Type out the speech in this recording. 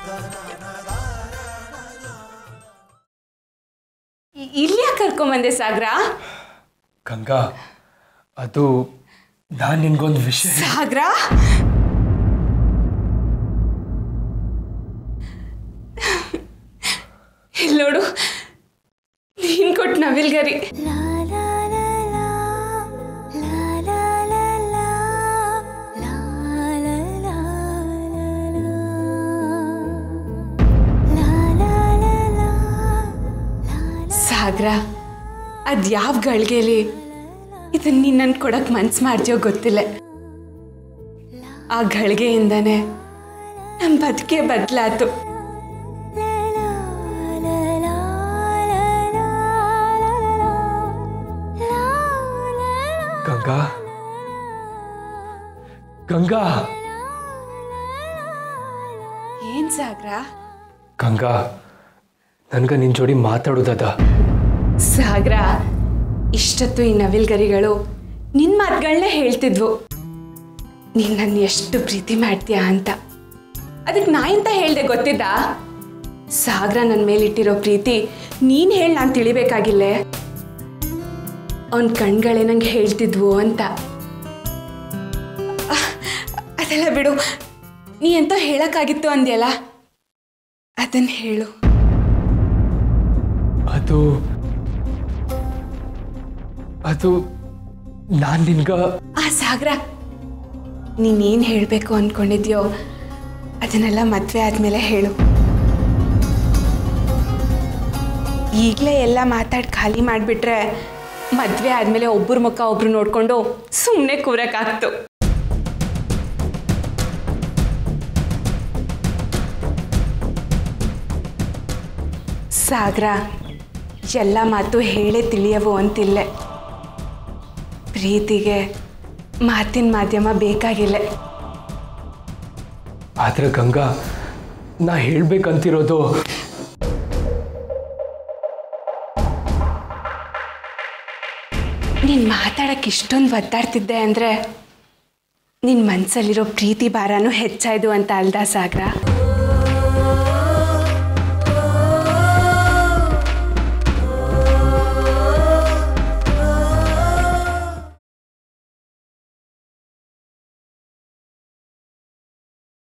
E- ಇಲ್ಲಿ ಯಾಕೆ ಕರ್ಕೊಂಬಂದೆ ಸಾಗರ ಗಂಗಾ ಅದು ನಾನು ನಿನ್ಗೊಂದು ವಿಷಯ ಸಾಗರ ಇಲ್ಲಿ ನೋಡು ನೀನ್ ಕೊಟ್ಟು ನವಿಲ್ಗರಿ ಸಾಗರ ಅದ್ ಯಾವ ಗಳಿಗೆಲಿ ಇದನ್ನ ನೀನ್ ನನ್ ಕೊಡಕ್ ಮನ್ಸ್ ಮಾಡ್ತೀಯೋ ಗೊತ್ತಿಲ್ಲ ಆ ಗಳಿಗೆಯಿಂದಾನೆ ನಮ್ ಬದುಕೆ ಬದ್ಲಾತು ಗಂಗಾ ಗಂಗಾ ಏನ್ ಸಾಗರ ಗಂಗಾ ನನ್ಗೆ ನಿನ್ನ ಜೋಡಿ ಮಾತಾಡೋದದ ಸಾಗರ ಇಷ್ಟೊತ್ತು ಈ ನವಿಲ್ಗರಿಗಳು ನಿನ್ ಮಾತುಗಳನ್ನೇ ಹೇಳ್ತಿದ್ವು ನೀನ್ ನನ್ನ ಎಷ್ಟು ಪ್ರೀತಿ ಮಾಡ್ತೀಯಾ ಅಂತ ಅದಕ್ಕೆ ನಾ ಎಂತ ಹೇಳ್ದೆ ಗೊತ್ತಿದ್ದ ಸಾಗರ ನನ್ನ ಮೇಲಿಟ್ಟಿರೋ ಪ್ರೀತಿ ನೀನ್ ಹೇಳಿ ನಾನು ತಿಳಿಬೇಕಾಗಿಲ್ಲೇ ಅವನ ಕಣ್ಗಳೇ ನಂಗೆ ಹೇಳ್ತಿದ್ವು ಅಂತ ಅಹ್, ಅದೆಲ್ಲ ಬಿಡು ನೀ ಎಂತ ಹೇಳಕ್ಕಾಗಿತ್ತು ಅಂದ್ಯಲ್ಲ ಅದನ್ನ ಹೇಳು ಅದು ಅದು ನಾನು ನಿನ್ಗ ಆ ಸಾಗರ ನೀನೇನು ಹೇಳಬೇಕು ಅಂದ್ಕೊಂಡಿದ್ಯೋ ಅದನ್ನೆಲ್ಲ ಮದುವೆ ಆದಮೇಲೆ ಹೇಳು ಈಗಲೇ ಎಲ್ಲ ಮಾತಾಡಿ ಖಾಲಿ ಮಾಡಿಬಿಟ್ರೆ ಮದುವೆ ಆದಮೇಲೆ ಒಬ್ಬರ ಮುಖ ಒಬ್ರು ನೋಡಿಕೊಂಡು ಸುಮ್ಮನೆ ಕೂರಕ್ಕಾಗ್ತು ಸಾಗರ ಎಲ್ಲ ಮಾತು ಹೇಳೇ ತಿಳಿಯವು ಅಂತಿಲ್ಲ ಪ್ರೀತಿಗೆ ಮಾತಿನ ಮಾಧ್ಯಮ ಬೇಕಾಗಿಲ್ಲ ಆದ್ರೆ ಗಂಗಾ ನಾ ಹೇಳ್ಬೇಕಂತಿರೋದು ನೀನು ಮಾತಾಡಕ್ಕೆ ಇಷ್ಟೊಂದು ಒದ್ದಾಡ್ತಿದ್ದೆ ಅಂದರೆ ನಿನ್ನ ಮನಸ್ಸಲ್ಲಿರೋ ಪ್ರೀತಿ ಭಾರನೂ ಹೆಚ್ಚಾಯ್ತು ಅಂತ ಅಲ್ದ ಸಾಗರ